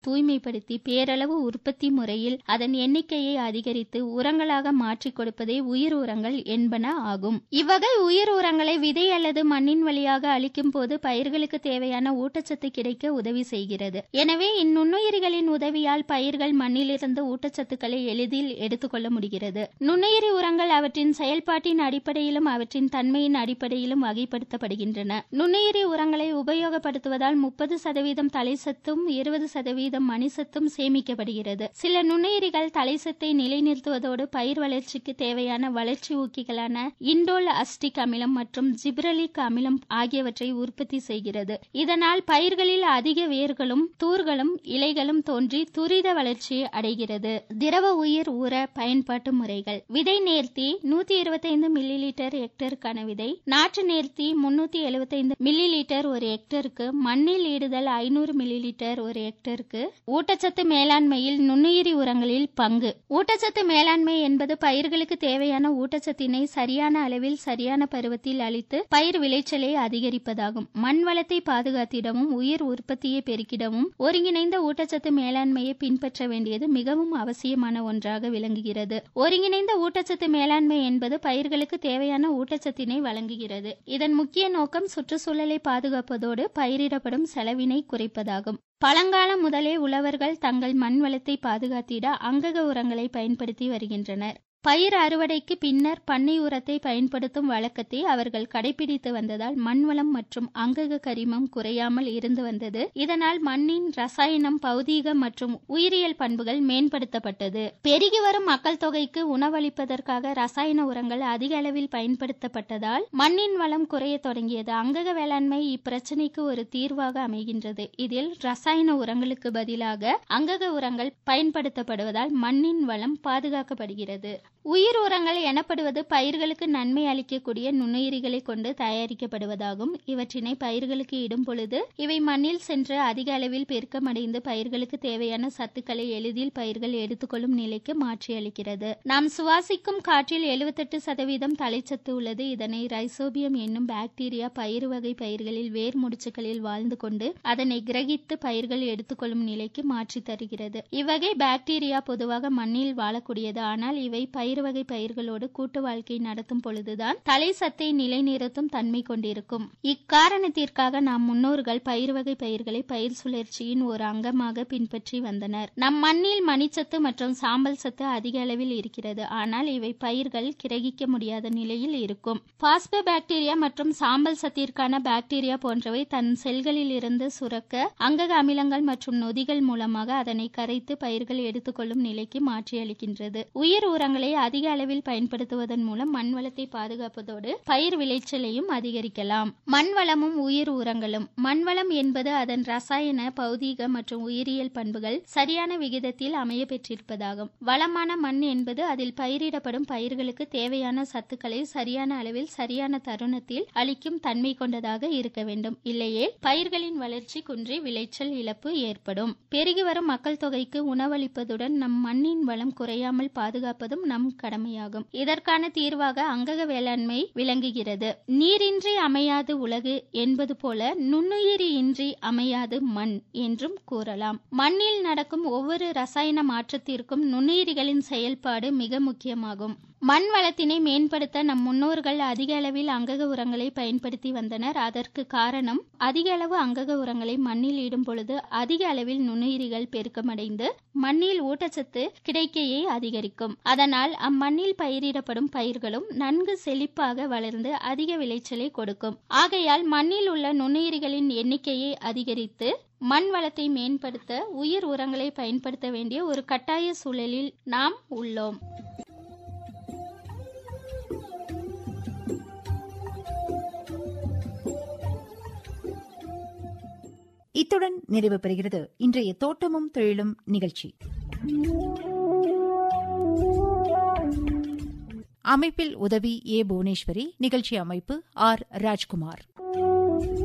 தூய்மைப்படுத்தி பேரளவு உற்பத்தி முறையில் அதன் எண்ணிக்கையை அதிகரித்து உரங்களாக மாற்றிக் கொடுப்பதே உயிர் உரங்கள் என்பன ஆகும் இவ்வகை உயிர் உரங்களை விதை அல்லது மண்ணின் வழியாக அளிக்கும் போது பயிர்களுக்கு தேவையான ஊட்டச்சத்து கிடைக்க உதவி செய்கிறது எனவே இந்நுண்ணுயிரிகளின் உதவியால் பயிர்கள் மண்ணிலிருந்து ஊட்டச்சத்துக்களை எளிதில் எடுத்துக்கொள்ள முடிகிறது நுண்ணுயிரி உரங்கள் அவற்றின் செயல்பாட்டின் அடிப்படையிலும் அவற்றின் தன்மையின் அடிப்படையிலும் வகைப்படுத்தப்படுகின்றன நுண்ணுயிரி உரங்களை உபயோகப்படுத்துவதால் முப்பது சதவீதம் தலைசத்தும் இருபது சதவீதம் மணிசத்தும் சேமிக்கப்படுகிறது சில நுண்ணுயிரிகள் தலைசத்தை நிலைநிறுத்துவதோடு பயிர் வளர்ச்சிக்கு தேவையான வளர்ச்சி ஊக்கிகளான இண்டோல் அஸ்டிக் அமிலம் மற்றும் ஜிப்ரலிக் அமிலம் ஆகியவற்றை உற்பத்தி செய்கிறது இதனால் பயிர்களில் அதிக வேர்களும் தூர்களும் இலைகளும் தோன்றி துரித வளர்ச்சி அடைகிறது திரவ உயிர் உர பயன்பாட்டு முறைகள் விதை நேர்த்தி நூத்தி இருபத்தைந்து மில்லி லிட்டர் ஹெக்டருக்கான விதை நாற்று நேர்த்தி முன்னூத்தி எழுபத்தைந்து மில்லி லிட்டர் ஒரு ஹெக்டருக்கு மண்ணில் ஈடுதல் ஐநூறு மில்லி லிட்டர் ஒரு ஹெக்டருக்கு ஊட்டச்சத்து மேலாண்மையில் நுண்ணுயிரி உரங்களில் பங்கு ஊட்டச்சத்து மேலாண்மை என்பது பயிர்களுக்கு தேவையான ஊட்டச்சத்தினை சரியான அளவில் சரியான பருவத்தில் அளித்து பயிர் விளைச்சலை அதிகரிப்பதாகும் மண் வளத்தை பாதுகாத்திடவும் உயிர் உற்பத்தியை பெருக்கிடவும் ஒருங்கிணைந்த ஊட்டச்சத்து மேலாண்மையை பின்பற்ற வேண்டியது மிகவும் அவசியமான ஒன்றாக விளங்குகிறது ஒருங்கிணைந்த ஊட்டச்சத்து மேலாண்மை என்பது பயிர்களுக்கு தேவையான ஊட்டச்சத்தினை வழங்குகிறது இதன் முக்கிய நோக்கம் சுற்றுச்சூழலை பாதுகாப்பதோடு பயிரிடப்படும் செலவினை குறைப்பதாகும் பழங்காலம் முதலே உழவர்கள் தங்கள் மண் வளத்தை பாதுகாத்திட அங்கக உரங்களை பயன்படுத்தி வருகின்றனர் பயிர் அறுவடைக்கு பின்னர் பண்ணை உரத்தை பயன்படுத்தும் வழக்கத்தை அவர்கள் கடைபிடித்து வந்ததால் மண்வளம் மற்றும் அங்கக கரிமம் குறையாமல் இருந்து வந்தது இதனால் மண்ணின் ரசாயனம் பௌதீக மற்றும் உயிரியல் பண்புகள் மேம்படுத்தப்பட்டது பெருகி வரும் மக்கள் தொகைக்கு உணவளிப்பதற்காக ரசாயன உரங்கள் அதிக அளவில் பயன்படுத்தப்பட்டதால் மண்ணின் வளம் குறைய தொடங்கியது அங்கக வேளாண்மை இப்பிரச்சனைக்கு ஒரு தீர்வாக அமைகின்றது இதில் ரசாயன உரங்களுக்கு பதிலாக அங்கக உரங்கள் பயன்படுத்தப்படுவதால் மண்ணின் வளம் பாதுகாக்கப்படுகிறது உயிர் உரங்கள் எனப்படுவது பயிர்களுக்கு நன்மை அளிக்கக்கூடிய நுண்ணுயிரிகளை கொண்டு தயாரிக்கப்படுவதாகும் இவற்றினை பயிர்களுக்கு இடும் பொழுது இவை மண்ணில் சென்று அதிக அளவில் பெருக்கமடைந்து பயிர்களுக்கு தேவையான சத்துக்களை எளிதில் பயிர்கள் எடுத்துக்கொள்ளும் நிலைக்கு மாற்றியளிக்கிறது நாம் சுவாசிக்கும் காற்றில் எழுபத்தெட்டு சதவீதம் தலைச்சத்து உள்ளது இதனை ரைசோபியம் என்னும் பாக்டீரியா பயிர் வகை பயிர்களில் வேர் முடிச்சுக்களில் வாழ்ந்து கொண்டு அதனை கிரகித்து பயிர்கள் எடுத்துக்கொள்ளும் நிலைக்கு மாற்றி தருகிறது இவ்வகை பாக்டீரியா பொதுவாக மண்ணில் வாழக்கூடியது ஆனால் இவை பயிர் வகை பயிர்களோடு கூட்டு வாழ்க்கை நடத்தும் பொழுதுதான் தலை சத்தை நிலைநிறுத்தும் தன்மை கொண்டிருக்கும் இக்காரணத்திற்காக நம் முன்னோர்கள் பயிர் வகை பயிர்களை பயிர் சுழற்சியின் ஒரு அங்கமாக பின்பற்றி வந்தனர் நம் மண்ணில் மணிச்சத்து மற்றும் சாம்பல் சத்து அதிக அளவில் இருக்கிறது ஆனால் இவை பயிர்கள் கிரகிக்க முடியாத நிலையில் இருக்கும் பாஸ்போ பாக்டீரியா மற்றும் சாம்பல் சத்திற்கான பாக்டீரியா போன்றவை தன் செல்களில் இருந்து சுரக்க அங்கக அமிலங்கள் மற்றும் நொதிகள் மூலமாக அதனை கரைத்து பயிர்கள் எடுத்துக்கொள்ளும் நிலைக்கு மாற்றியளிக்கின்றது உயிர் உரங்களை அதிக அளவில் பயன்படுத்துவதன் மூலம் மண் வளத்தை பாதுகாப்பதோடு பயிர் விளைச்சலையும் அதிகரிக்கலாம் மண் வளமும் உயிர் உரங்களும் மண்வளம் என்பது அதன் ரசாயன பௌதீக மற்றும் உயிரியல் பண்புகள் சரியான விகிதத்தில் அமைய பெற்றிருப்பதாகும் வளமான மண் என்பது அதில் பயிரிடப்படும் பயிர்களுக்கு தேவையான சத்துக்களை சரியான அளவில் சரியான தருணத்தில் அளிக்கும் தன்மை கொண்டதாக இருக்க வேண்டும் இல்லையே பயிர்களின் வளர்ச்சி குன்றி விளைச்சல் இழப்பு ஏற்படும் பெருகி வரும் மக்கள் தொகைக்கு உணவளிப்பதுடன் நம் மண்ணின் வளம் குறையாமல் பாதுகாப்பதும் நம் கடமையாகும் இதற்கான தீர்வாக அங்கக வேளாண்மை விளங்குகிறது நீரின்றி அமையாது உலகு என்பது போல நுண்ணுயிரி இன்றி அமையாது மண் என்றும் கூறலாம் மண்ணில் நடக்கும் ஒவ்வொரு ரசாயன மாற்றத்திற்கும் நுண்ணுயிரிகளின் செயல்பாடு மிக முக்கியமாகும் மண் வளத்தினை மேம்படுத்த நம் முன்னோர்கள் அதிக அளவில் அங்கக உரங்களை பயன்படுத்தி வந்தனர் அதற்கு காரணம் அதிக அளவு அங்கக உரங்களை மண்ணில் இடும் பொழுது அதிக அளவில் நுண்ணுயிரிகள் பெருக்கமடைந்து மண்ணில் ஊட்டச்சத்து கிடைக்கையை அதிகரிக்கும் அதனால் அம்மண்ணில் பயிரிடப்படும் பயிர்களும் நன்கு செழிப்பாக வளர்ந்து அதிக விளைச்சலை கொடுக்கும் ஆகையால் மண்ணில் உள்ள நுண்ணுயிரிகளின் எண்ணிக்கையை அதிகரித்து மண் வளத்தை மேம்படுத்த உயிர் உரங்களை பயன்படுத்த வேண்டிய ஒரு கட்டாய சூழலில் நாம் உள்ளோம் இத்துடன் நிறைவு பெறுகிறது இன்றைய தோட்டமும் தொழிலும் நிகழ்ச்சி அமைப்பில் உதவி ஏ புவனேஸ்வரி நிகழ்ச்சி அமைப்பு ஆர் ராஜ்குமார்